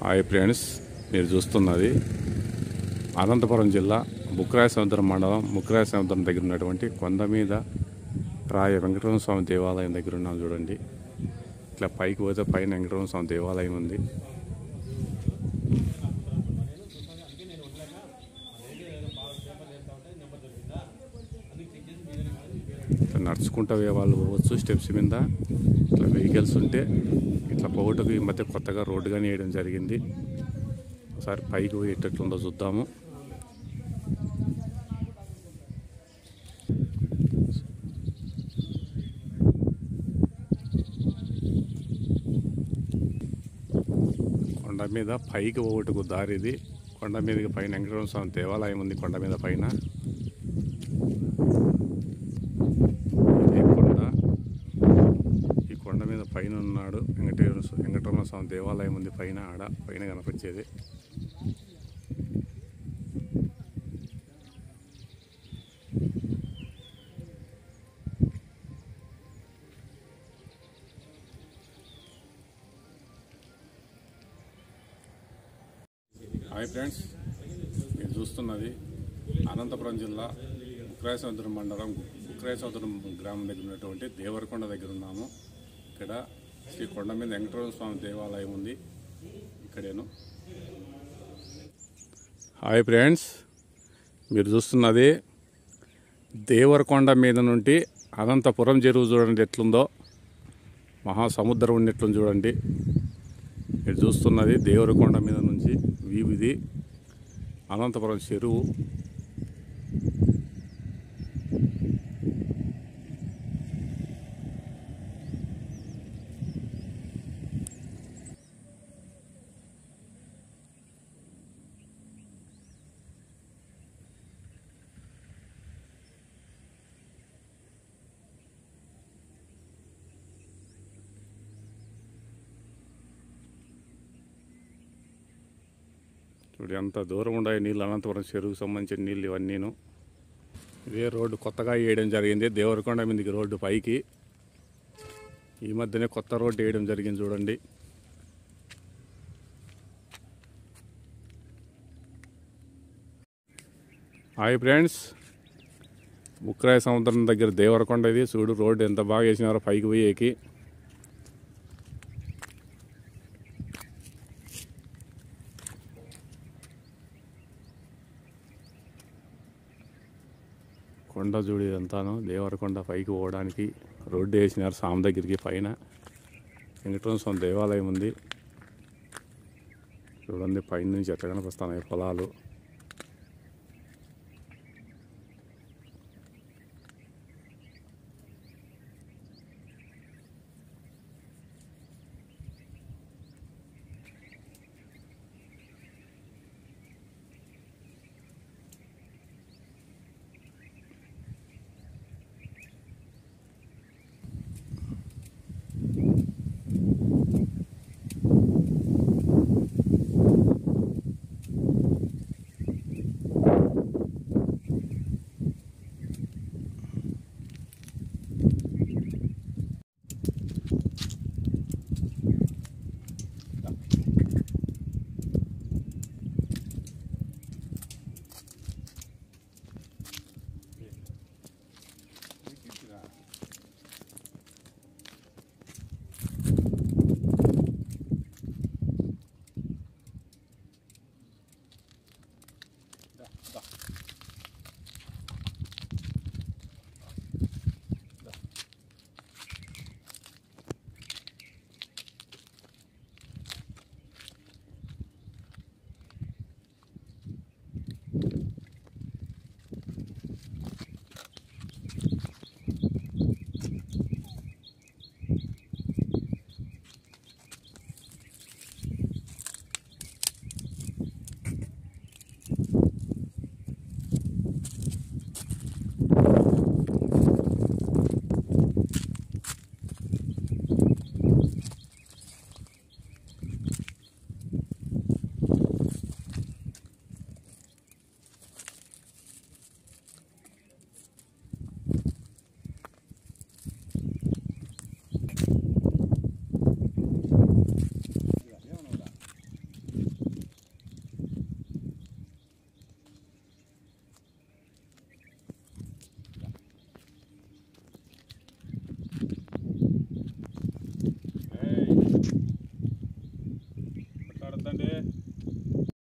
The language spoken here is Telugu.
హాయ్ ఫ్రెండ్స్ మీరు చూస్తున్నది అనంతపురం జిల్లా బుక్రాయ సముద్రం మండలం బుక్రాయ సముద్రం దగ్గర ఉన్నటువంటి కొండ మీద రాయ వెంకటరమణ స్వామి దేవాలయం దగ్గర ఉన్నాం చూడండి ఇట్లా పైకి పోతే పైన వెంకటరమణ స్వామి దేవాలయం ఉంది ఇట్లా నడుచుకుంటూ పోయే వాళ్ళు పోవచ్చు స్టెప్స్ మీద ఇట్లా వెహికల్స్ ఉంటే ఇట్లా పోగొట్టుకు ఈ మధ్య కొత్తగా రోడ్డు కానీ వేయడం జరిగింది ఒకసారి పైకి పోయి ఎట్టుందో చూద్దాము కొండ మీద పైకి పోగొట్టుకు దారి ఇది కొండ మీదకి పైన వెంకటరమణ స్వామి దేవాలయం ఉంది కొండ మీద పైన ఇది కొండ ఈ కొండ మీద పైన ఉన్నాడు వెంకటేశ్వర వెంకటరమణ స్వామి దేవాలయం ఉంది పైన ఆడ పైన కనిపించేది హాయ్ ఫ్రెండ్స్ మీరు చూస్తున్నది అనంతపురం జిల్లా ఉక్రాయ సముద్రం మండలం ఉక్రాయ సముద్రం గ్రామం దగ్గర ఉన్నటువంటి దేవరకొండ దగ్గర ఉన్నాము ఇక్కడ శ్రీ కొండ మీద వెంకటరమణ స్వామి దేవాలయం ఉంది ఇక్కడేను హాయ్ ఫ్రెండ్స్ మీరు చూస్తున్నది దేవరకొండ మీద నుండి అనంతపురం చెరువు చూడండి ఎట్లుందో మహాసముద్రం ఉన్నట్లు చూడండి మీరు చూస్తున్నది దేవరకొండ మీద నుంచి వ్యూ ఇది అనంతపురం చెరువు చూడు ఎంత దూరం ఉన్నాయి నీళ్ళు అనంతపురం చెరువుకు సంబంధించిన నీళ్ళు ఇవన్నీను ఇదే రోడ్డు కొత్తగా వేయడం జరిగింది దేవరకొండ మీదకి రోడ్డు పైకి ఈ మధ్యనే కొత్త రోడ్డు వేయడం జరిగింది చూడండి హాయ్ ఫ్రెండ్స్ బుక్రాయ సముద్రం దగ్గర దేవరకొండ ఇది చూడు రోడ్డు ఎంత బాగా వేసినారో పైకి పోయేకి కొండ చూడు ఇదంతాను దేవరకొండ పైకి పోవడానికి రోడ్డు వేసినారు సామ దగ్గరికి పైన వెంకటరమణ స్వామి దేవాలయం ఉంది చూడండి పైన నుంచి ఎట్లా కనిపిస్తున్నాయి పొలాలు